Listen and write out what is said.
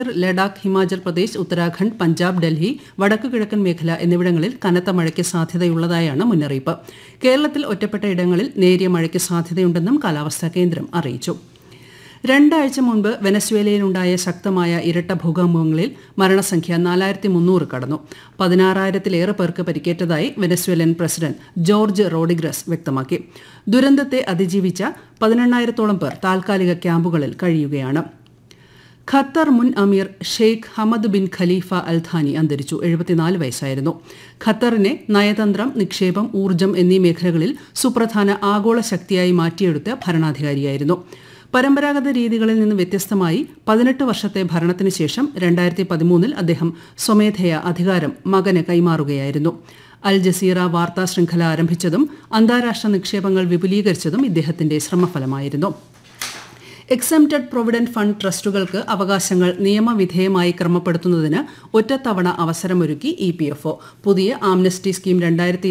ലഡാക്ക് ഹിമാചൽ പ്രദേശ് ഉത്തരാഖണ്ഡ് പഞ്ചാബ് ഡൽഹി വടക്കു കിഴക്കൻ മേഖല എന്നിവിടങ്ങളിൽ കനത്ത മഴയ്ക്ക് സാധ്യതയുള്ളതായാണ് മുന്നറിയിപ്പ് കേരളത്തിൽ ഒറ്റപ്പെട്ട ഇടങ്ങളിൽ നേരിയ മഴയ്ക്ക് സാധ്യതയുണ്ടെന്നും കാലാവസ്ഥാ കേന്ദ്രം അറിയിച്ചു രണ്ടാഴ്ച മുൻപ് വെനസ്വേലയിലുണ്ടായ ശക്തമായ ഇരട്ട ഭൂകമ്പങ്ങളിൽ മരണസംഖ്യ നാലായിരത്തി മുന്നൂറ് കടന്നു പതിനാറായിരത്തിലേറെ പേർക്ക് പരിക്കേറ്റതായി വെനസ്വേലൻ പ്രസിഡന്റ് ജോർജ് റോഡിഗ്രസ് വ്യക്തമാക്കി ദുരന്തത്തെ അതിജീവിച്ച പതിനെണ്ണായിരത്തോളം പേർ താൽക്കാലിക ക്യാമ്പുകളിൽ കഴിയുകയാണ് ഖത്തർ മുൻ Amir Sheikh Hamad bin Khalifa Al Thani അന്തരിച്ചു എഴുപത്തിനാല് വയസ്സായിരുന്നു ഖത്തറിനെ നയതന്ത്രം നിക്ഷേപം ഊർജ്ജം എന്നീ മേഖലകളിൽ സുപ്രധാന ആഗോള ശക്തിയായി മാറ്റിയെടുത്ത ഭരണാധികാരിയായിരുന്നു പരമ്പരാഗത രീതികളിൽ നിന്ന് വ്യത്യസ്തമായി പതിനെട്ട് വർഷത്തെ ഭരണത്തിന് ശേഷം രണ്ടായിരത്തി പതിമൂന്നിൽ അദ്ദേഹം സ്വമേധയാ അധികാരം മകന് കൈമാറുകയായിരുന്നു അൽ ജസീറ വാർത്താ ശൃംഖല ആരംഭിച്ചതും അന്താരാഷ്ട്ര നിക്ഷേപങ്ങൾ വിപുലീകരിച്ചതും ഇദ്ദേഹത്തിന്റെ ശ്രമഫലമായിരുന്നു എക്സംപ്റ്റഡ് പ്രൊവിഡന്റ് ഫണ്ട് ട്രസ്റ്റുകൾക്ക് അവകാശങ്ങൾ നിയമവിധേയമായി ക്രമപ്പെടുത്തുന്നതിന് ഒറ്റത്തവണ അവസരമൊരുക്കി ഇ പി എഫ് ഒ പുതിയ ആംനസ്റ്റി സ്കീം രണ്ടായിരത്തി